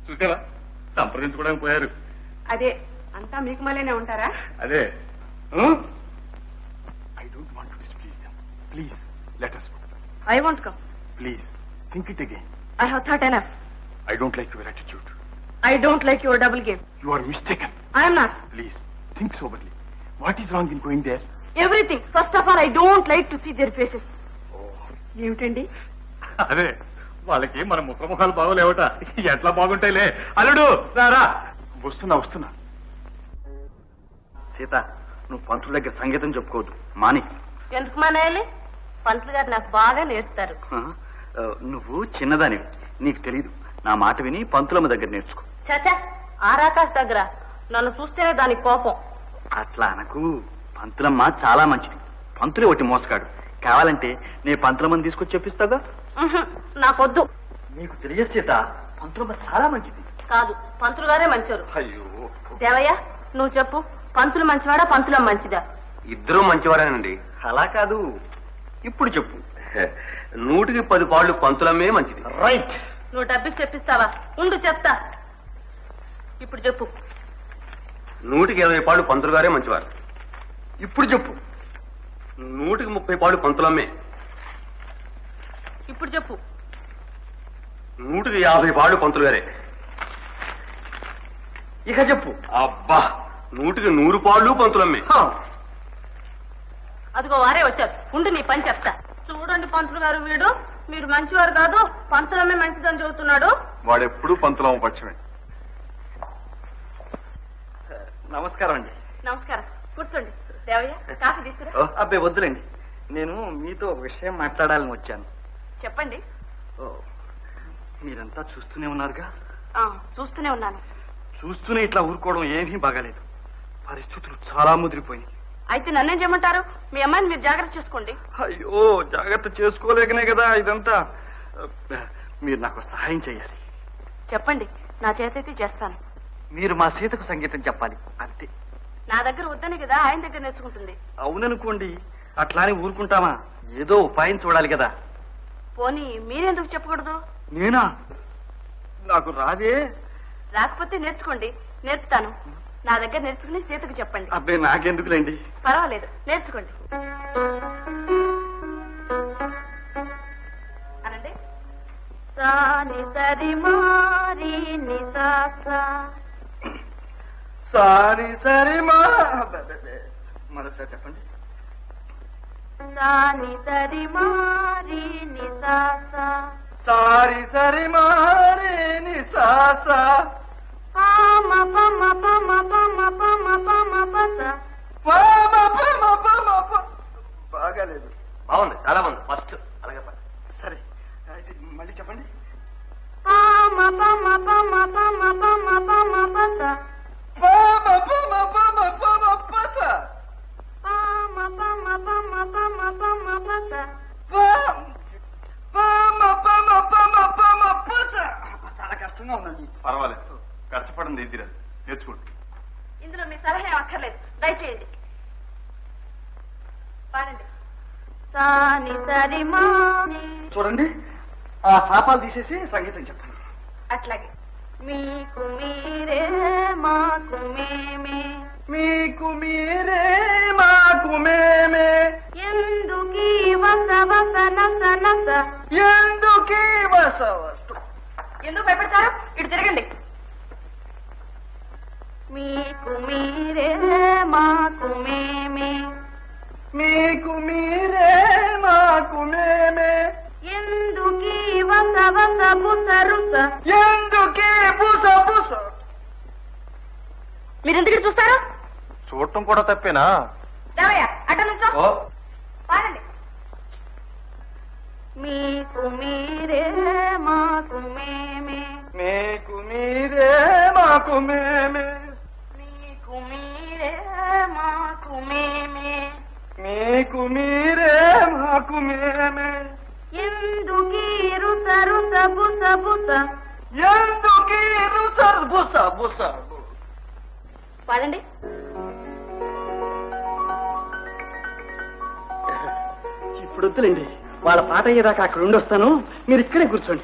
చూసారా సంప్రదించుకోవడానికి పోయారు అదే అంతా మీకు మళ్ళీనే ఉంటారా అదే I don't want to displease them please let us I want come please think it again I have thought enough I don't like your attitude I don't like your double game you are mistaken I'm not please think soberly what is wrong in going there everything first of all I don't like to see their faces ఏమిటండి అదే వాళ్ళకి మన ముఖముఖాలు బాగోలేవట ఎట్లా బాగుంటాయిలే అల్లుడు రారా వస్తున్నా వస్తున్నా సీత నువ్వు పంతుల దగ్గర సంగీతం చెప్పుకోవద్దు మాని ఎందుకు మానేయాలి పంతులు గారు నాకు బాగా నేర్పుతారు ఆ, ఆ, నువ్వు చిన్నదానివి నీకు తెలీదు నా మాట విని పంతులమ్మ దగ్గర నేర్చుకో చాచా ఆరాకాశ్ దగ్గర నన్ను చూస్తేనే దానికి కోపం అట్లా అనకు పంతులమ్మ చాలా మంచిది పంతులే ఒకటి మోసగాడు కావాలంటే నీ పంతులమ్మని తీసుకొచ్చి చెప్పిస్తాగా ఉహుం, నాకొద్దు నీకు తెలియదు సీత పంతులమ్మ చాలా మంచిది కాదు పంతులు గారే మంచోరు అయ్యో దేవయ్య నువ్వు చెప్పు పంతులు మంచివాడా పంతులం మంచిదా ఇద్దరూ మంచివారేనండి అలా కాదు ఇప్పుడు చెప్పు నూటికి పది పాళ్ళు పంతులమ్మే మంచిది రైట్ నువ్వు డబ్బికి చెప్పిస్తావా ఉండు చెప్తా ఇప్పుడు చెప్పు నూటికి ఇరవై పాళ్ళు పంతులు గారే మంచివారు ఇప్పుడు చెప్పు నూటికి ముప్పై పాళ్ళు పంతులమ్మే ఇప్పుడు చెప్పు నూటికి యాభై పాళ్ళు పంతులు గారే ఇక చెప్పు అబ్బా నూటికి నూరు పాళ్ళు పంతులమ్మే హా, అదిగో వారే వచ్చారు ఉండు నీ పని చెప్తా చూడండి పంతులు గారు వీడు మీరు మంచివారు కాదు పంతులమ్మే మంచిదని చెబుతున్నాడు వాడెప్పుడు పంతులమ్మ పక్షమే నమస్కారం అండి నమస్కారం కూర్చోండి దేవయ్య కాఫీ తీసుకురా ఓ, అబ్బే వద్దులేండి నేను మీతో ఒక విషయం మాట్లాడాలని వచ్చాను చెప్పండి ఓ, మీరంతా చూస్తూనే ఉన్నారుగా ఆ, చూస్తూనే ఉన్నాను చూస్తూనే ఇట్లా ఊరుకోవడం ఏమీ బాగాలేదు పరిస్థితులు చాలా ముదిరిపోయినాయి అయితే నన్నేం చేయమంటారు మీ అమ్మాయిని మీరు జాగ్రత్త చేసుకోండి అయ్యో జాగ్రత్త చేసుకోలేకనే కదా ఇదంతా మీరు నాకు సహాయం చేయాలి చెప్పండి నా చేతైతే చేస్తాను మీరు మా సీతకు సంగీతం చెప్పాలి అంతే నా దగ్గర వద్దని కదా ఆయన దగ్గర నేర్చుకుంటుంది అవుననుకోండి అట్లానే ఊరుకుంటామా ఏదో ఉపాయం చూడాలి కదా పోనీ మీరెందుకు చెప్పకూడదు నేనా నాకు రాదే రాకపోతే నేర్చుకోండి నేర్పుతాను నా దగ్గర నేర్చుకుని సీతకు చెప్పండి అబ్బాయి నాకెందుకులేండి పర్వాలేదు నేర్చుకోండి అనండి సాని సరి మారి ని సా సా. సారీ సరే మా మరోసారి చెప్పండి సాని సరి మారి ని సా సా. సారీ సరే మారే ని సాసా పామ పమ పమ పమ పమ పమ పస. పామ పమ పమ ప- బాగాలేదు బాగుంది చాలా బాగుంది ఫస్ట్ అలాగే ప- సరే అయితే మళ్ళీ చెప్పండి పామ పమ పమ పమ పమ పమ పస. పామ పమ పమ పమ పస పామ పమ పమ పమ పమ పస. పామ పామ పమ పమ పమ పస చాలా కష్టంగా ఉందండి పర్వాలేదు కష్టపడింది ఇదిరా నేర్చుకోండి ఇందులో మీ సలహా ఏం అక్కర్లేదు దయచేయండి పాడండి సాని సరి మాని చూడండి ఆ శాపాలు తీసేసి సంగీతం చెప్పండి అట్లాగే మీకు మీరే మాకు మేమే మీకు మీరే మాకు మేమే ఎందుకీ వస వస నస నస ఎందుకీ వసవస్తు ఎందుకు భయపడతారు ఇటు తిరగండి మీకు మీరే మాకు మేమే మీకు మీరే మాకు మేమే ఎందుకీ వస వస బుస రుస ఎందుకీ బుస బుస మీరు ఎందుకు ఇటు చూస్తారు చూడటం కూడా తప్పేనా దేవయ్య అట్ట నుంచో ఓ పాడండి మీకు మీరే మాకు మేమే మీకు మీరే మాకు మేమే మీకు మీరే మాకు మేమే మీకు మీరే మాకు మేమే ఎందుకీ రుస రుస బుస బుస ఎందుకీ రుస బుస బుస పాడండి ఇప్పుడు వద్దులేండి వాళ్ళ పాట అయ్యేదాకా అక్కడ ఉండొస్తాను మీరు ఇక్కడే కూర్చోండి